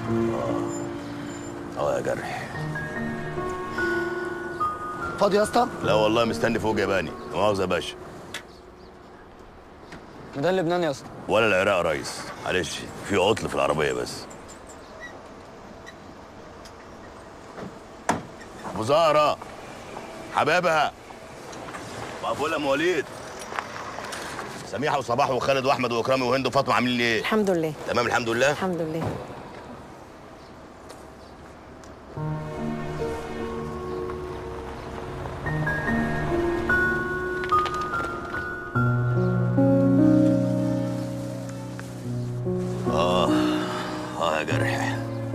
اه يا جرح فاضي يا اسطى لا والله مستني فوق ياباني لا مؤاخذه يا باشا ميدان لبنان يا اسطى ولا العراق يا ريس معلش في عطل في العربيه بس ابو زهره حبابها مقفوله يا مواليد سميحه وصباح وخالد واحمد واكرامي وهند وفاطمه عاملين ايه الحمد لله تمام الحمد لله الحمد لله اه يا جرح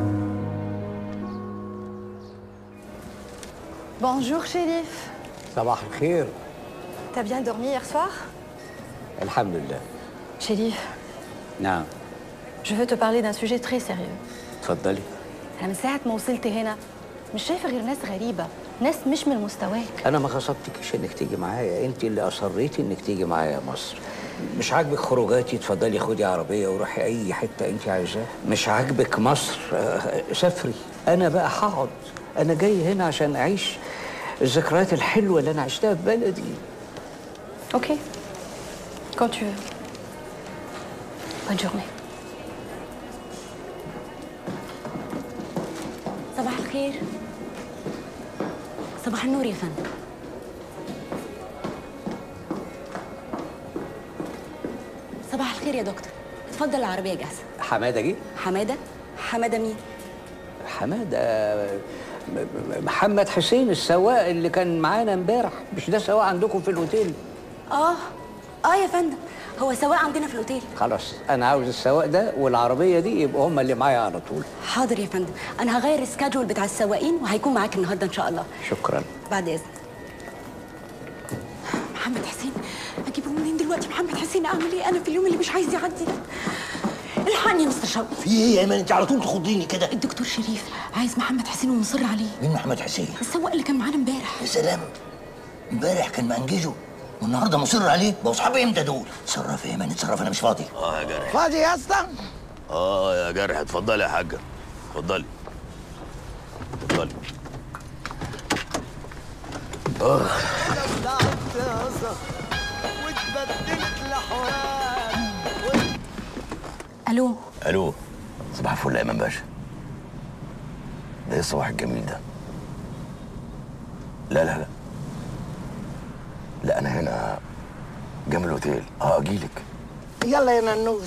Bonjour Chérif. صباح الخير T'as bien dormi hier soir الحمد لله Chérif, نعم je veux te parler d'un sujet très sérieux. اتفضلي أنا من ساعة ما وصلت هنا مش شايفة غير ناس غريبة، ناس مش من مستواك. انا ما غصبتكش انك تيجي معايا انت اللي اصريتي انك تيجي معايا مصر مش عاجبك خروجاتي اتفضلي خدي عربيه وروحي اي حته انت عايزاها مش عاجبك مصر آه، سافري انا بقى هقعد انا جاي هنا عشان اعيش الذكريات الحلوه اللي انا عشتها في بلدي Ok. Quand tu veux. Bonne journée. صباح الخير صباح النور يا فندم صباح الخير يا دكتور اتفضل العربية جاهزة حماده جه حمادة حمادة مين؟ حماده م- م- محمد حسين السواق اللي كان معانا امبارح مش ده سواق عندكم في الاوتيل اه اه يا فندم هو سواق عندنا في الاوتيل خلاص انا عاوز السواق ده والعربيه دي يبقوا هم اللي معايا على طول حاضر يا فندم انا هغير السكادجول بتاع السواقين وهيكون معاك النهارده ان شاء الله شكرا بعد اذنك محمد حسين اجيبه منين دلوقتي محمد حسين اعمل ايه انا في اليوم اللي مش عايز يعدي ده الحقني يا مستر شوقي في ايه يا ايمن انت على طول تخضيني كده الدكتور شريف عايز محمد حسين ومصر عليه مين محمد حسين السواق اللي كان معانا امبارح يا سلام امبارح كان مأنجزه والنهارده مصر عليه بقوا اصحابي امتى دول اتصرف يا ايمن اتصرف انا مش فاضي اه يا جرح فاضي يا اسطى اه يا جرح اتفضلي يا حاجه اتفضلي اتفضلي الو الو صباح الفل يا ايمن باشا ده ايه الصباح الجميل ده لا لا لا لا انا هنا جنب الاوتيل اه اجيلك يلا يا ننوس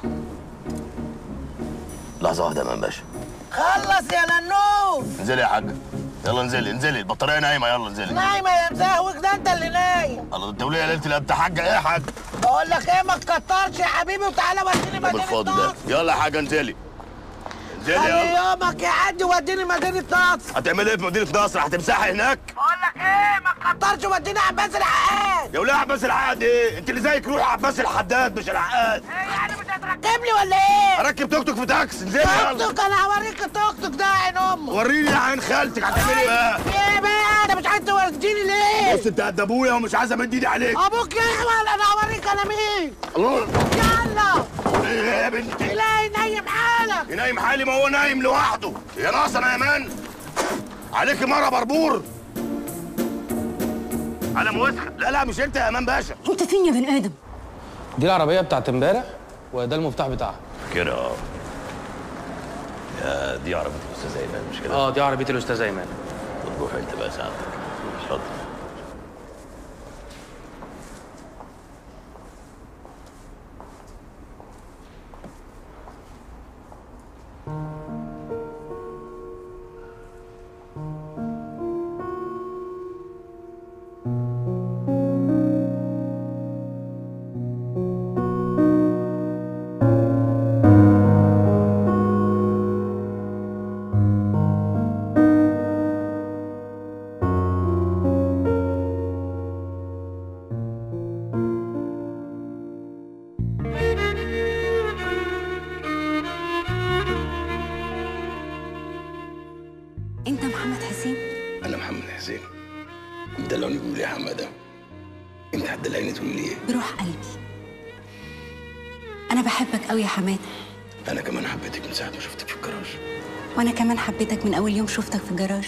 لحظه واحده يا ايمن باشا خلص يا ننوس انزلي يا حاجه يلا انزلي انزلي البطاريه نايمه يلا انزلي نايمة يا مزهوك ده انت اللي نايم الله انت وليه ليله الابت حاجه ايه يا حاج بقول لك ايه ما تكترش يا حبيبي وتعالى وديني ده مدينة بالفاضي ده نصر يلا يا حاجه انزلي انزلي خلي يلا يومك يعدي وديني مدينة نصر هتعملي ايه في مدينه نصر هتمسحي هناك بقول لك ايه ما تكترش وديني عباس العقاد يا وليه عباس العقاد ايه انت اللي زيك روح عباس الحداد مش العقاد ايه يعني مش هتركب لي ولا ايه؟ اركب توك توك في تاكس انزلي توك يلا توك انا هوريك التوك توك ده يا عين امك وريني يا عين خالتك هتعملي ايه بقى ايه بقى انا مش عايز توديني ليه؟ بص انت قد ابويا ومش عايز امد ايدي عليك ابوك يحمل انا هوريك انا مين الله يلا ايه يا بنتي لا نايم حالك نايم حالي ما هو نايم لوحده يا ناصر يا مان عليك مره بربور على موسخه لا لا مش انت يا امان باشا انت فين يا بني ادم دي العربية بتاعت امبارح وده المفتاح بتاعها كده اه يا دي عربيه الاستاذ ايمن مش كده اه دي عربية الأستاذ أيمن روح انت بقى ساعتك اتفضل انت محمد حسين انا محمد حسين انت لو بتقول يا حماده انت هتدلعني تقول لي ايه بروح قلبي انا بحبك قوي يا حماد انا كمان حبيتك من ساعه ما شفتك في الجراج وانا كمان حبيتك من اول يوم شفتك في الجراج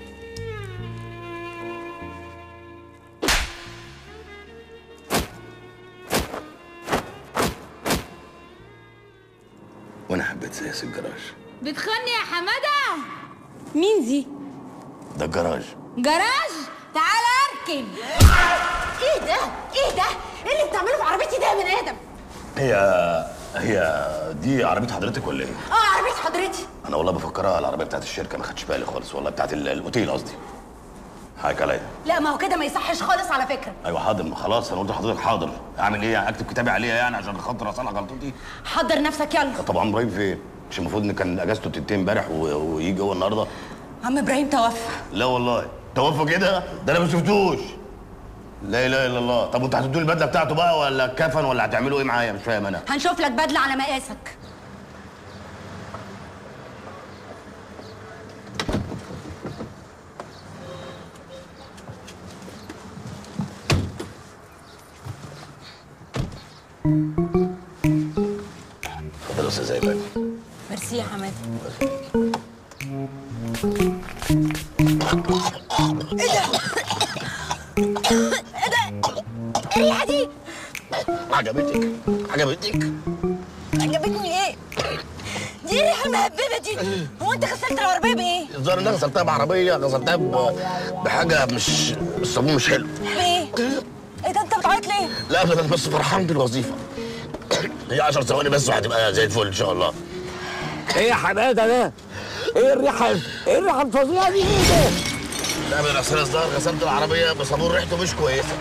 وانا حبيت سياس الجراج بتخني يا حماده مين دي ده الجراج جراج تعال اركن ايه ده ايه ده ايه اللي بتعمله في عربيتي ده يا بني ادم هي هي دي عربيه حضرتك ولا ايه اه عربيه حضرتي انا والله بفكرها العربيه بتاعت الشركه ما خدتش بالي خالص والله بتاعت ال- الاوتيل قصدي حقك عليا لا ما هو كده ما يصحش خالص على فكره ايوه حاضر ما خلاص انا قلت لحضرتك حاضر اعمل ايه يعني اكتب كتابي عليها يعني عشان خاطر اصلح غلطتي حضر نفسك يلا طبعا ابراهيم فين مش المفروض ان كان اجازته تنتهي امبارح و- ويجي هو النهارده عم ابراهيم توفى لا والله توفى كده ده انا ما شفتوش لا اله الا الله طب وانتوا هتدوا البدله بتاعته بقى ولا الكفن ولا هتعملوا ايه معايا مش فاهم انا هنشوف لك بدله على مقاسك اتفضل يا استاذ ايمن ميرسي يا حماده الريحه دي عجبتك عجبتك عجبتني ايه دي الريحه المهببه دي هو انت غسلت العربيه بايه الظاهر ان انا غسلتها بعربيه غسلتها ب- بحاجه مش الصابون مش حلو بايه ايه ده انت بتعيط ليه لا ابدا بس فرحان بالوظيفه هي 10 ثواني بس وهتبقى زي الفل ان شاء الله ايه يا حماده ده؟ ايه الريحه ايه الريحه الفظيعه دي ايه ده؟ لا من اصل الظاهر غسلت العربيه بصابون ريحته مش كويسه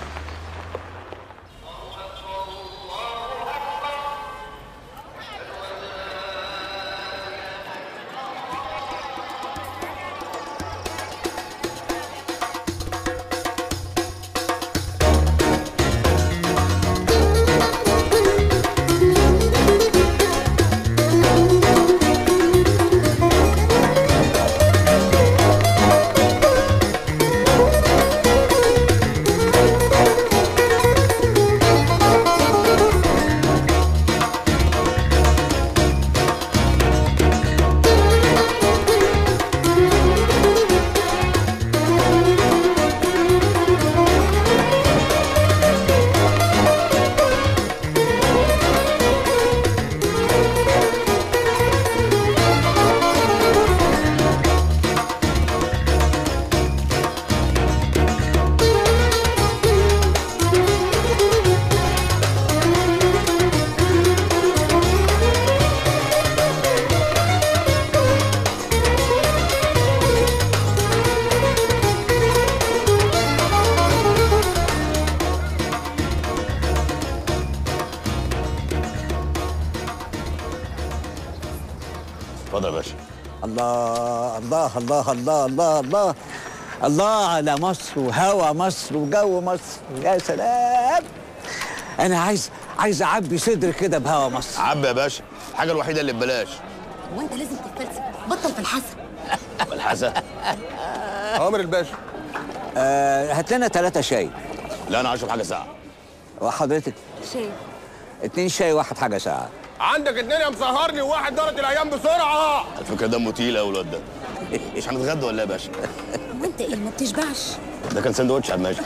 اتفضل يا باشا الله الله الله الله الله الله الله على مصر وهوا مصر وجو مصر يا سلام انا عايز عايز اعبي صدري كده بهوا مصر عب يا باشا الحاجه الوحيده اللي ببلاش هو انت لازم تتفلسف بطل في الحسن والحسن اوامر الباشا آه هات لنا ثلاثة شاي لا انا هشرب حاجه ساعه وحضرتك شاي اتنين شاي واحد حاجة ساعة عندك اتنين يا مسهرني وواحد دارت الايام بسرعه على فكره دمه تقيل قوي الواد ده مش هنتغدى ولا إيه يا باشا هو انت ايه ما بتشبعش ده كان سندوتش على الماشي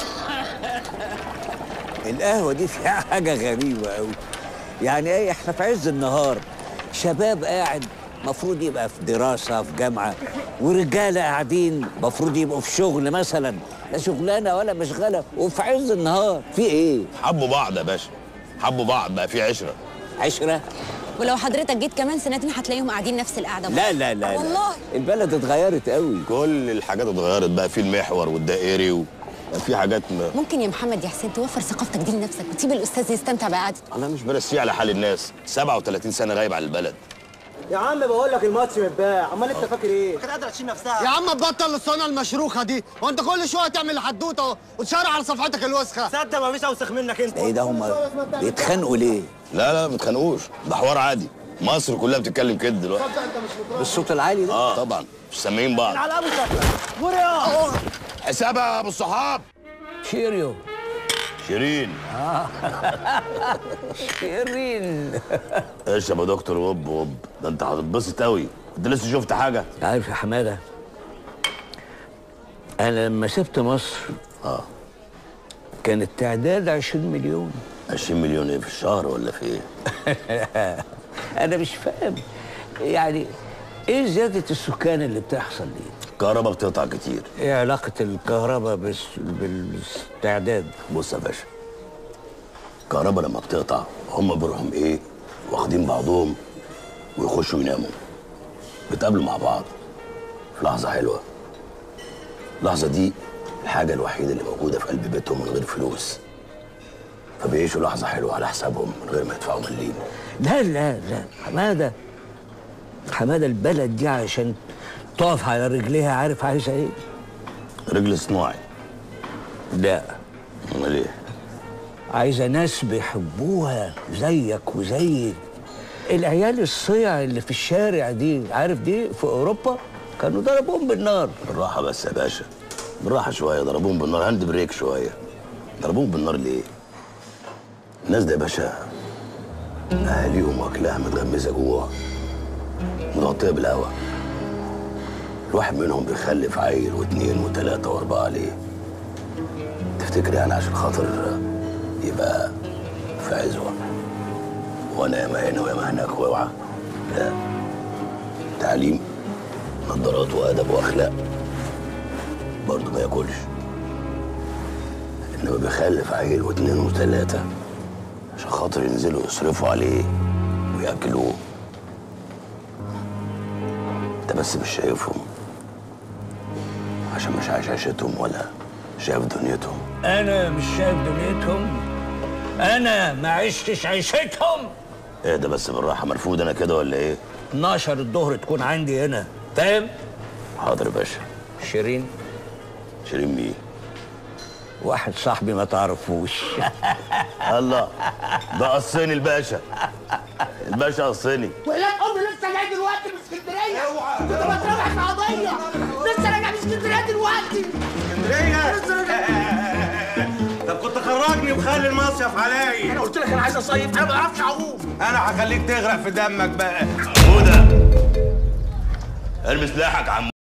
القهوة دي فيها حاجة غريبة قوي يعني ايه احنا في عز النهار شباب قاعد مفروض يبقى في دراسة في جامعة ورجالة قاعدين مفروض يبقوا في شغل مثلا لا شغلانة ولا مشغلة وفي عز النهار في ايه؟ حبوا بعض يا باشا حبوا بعض بقى في عشره عشرة؟ ولو حضرتك جيت كمان سنتين هتلاقيهم قاعدين نفس القعده لا لا لا, لا. والله البلد اتغيرت قوي كل الحاجات اتغيرت بقى في المحور والدائري و... في حاجات ما ممكن يا محمد يا حسين توفر ثقافتك دي لنفسك وتسيب الاستاذ يستمتع بقعدته انا مش برسيه على حال الناس 37 سنه غايب عن البلد يا عم بقول لك الماتش متباع امال انت فاكر ايه كانت قادره تشيل نفسها يا عم بطل الصنة المشروخه دي وانت كل شويه تعمل حدوته وتشارع على صفحتك الوسخه صدق ما فيش اوسخ منك انت ايه ده هم بيتخانقوا ليه؟ لا لا ما بيتخانقوش ده حوار عادي مصر كلها بتتكلم كده دلوقتي بالصوت العالي ده؟ اه طبعا مش سامعين بعض على ابو شكلك ورياض حسابها يا ابو الصحاب شيريو شيرين شيرين اشرب يا دكتور وب وب ده انت هتتبسط قوي انت لسه شفت حاجه عارف يا حماده انا لما سبت مصر اه كان التعداد 20 مليون 20 مليون ايه في الشهر ولا في ايه انا مش فاهم يعني ايه زياده السكان اللي بتحصل دي الكهرباء بتقطع كتير ايه علاقه الكهرباء بس بالاستعداد بص يا باشا الكهرباء لما بتقطع هم بيروحوا ايه واخدين بعضهم ويخشوا يناموا بيتقابلوا مع بعض في لحظه حلوه اللحظه دي الحاجه الوحيده اللي موجوده في قلب بيتهم من غير فلوس فبيعيشوا لحظه حلوه على حسابهم من غير ما يدفعوا مليم لا لا لا حماده حماده البلد دي عشان تقف على رجليها عارف عايزه ايه رجل صناعي لا امال ايه عايزه ناس بيحبوها زيك وزيي العيال الصيع اللي في الشارع دي عارف دي في اوروبا كانوا ضربوهم بالنار بالراحه بس يا باشا بالراحه شويه ضربوهم بالنار هاند بريك شويه ضربوهم بالنار ليه الناس ده يا باشا اهاليهم واكلها متغمسه جوه متغطيه بالهوا الواحد منهم بيخلف عيل واثنين وثلاثه واربعه ليه تفتكر يعني عشان خاطر يبقى في عزوه وانا ياما هنا وياما هناك واوعى لا تعليم نظارات وادب واخلاق برضه ما ياكلش انما بيخلف عيل واثنين وثلاثه عشان خاطر ينزلوا يصرفوا عليه وياكلوه انت بس مش شايفهم عشان مش عايش عيشتهم ولا شايف دنيتهم انا مش شايف دنيتهم انا ما عشتش عيشتهم ايه ده بس بالراحه مرفوض انا كده ولا ايه 12 الظهر تكون عندي هنا فاهم حاضر يا باشا شيرين شيرين مين واحد صاحبي ما تعرفوش الله ده قصني الباشا الباشا قصني ولاد امي لسه جاي دلوقتي من اسكندريه كنت بتربح في قضيه لسه راجع من اسكندريه دلوقتي اسكندريه لسه راجع طب كنت خرجني وخلي المصيف عليا انا قلت لك انا عايز اصيف انا ما بعرفش اعوم انا هخليك تغرق في دمك بقى هدى ارمي سلاحك يا عم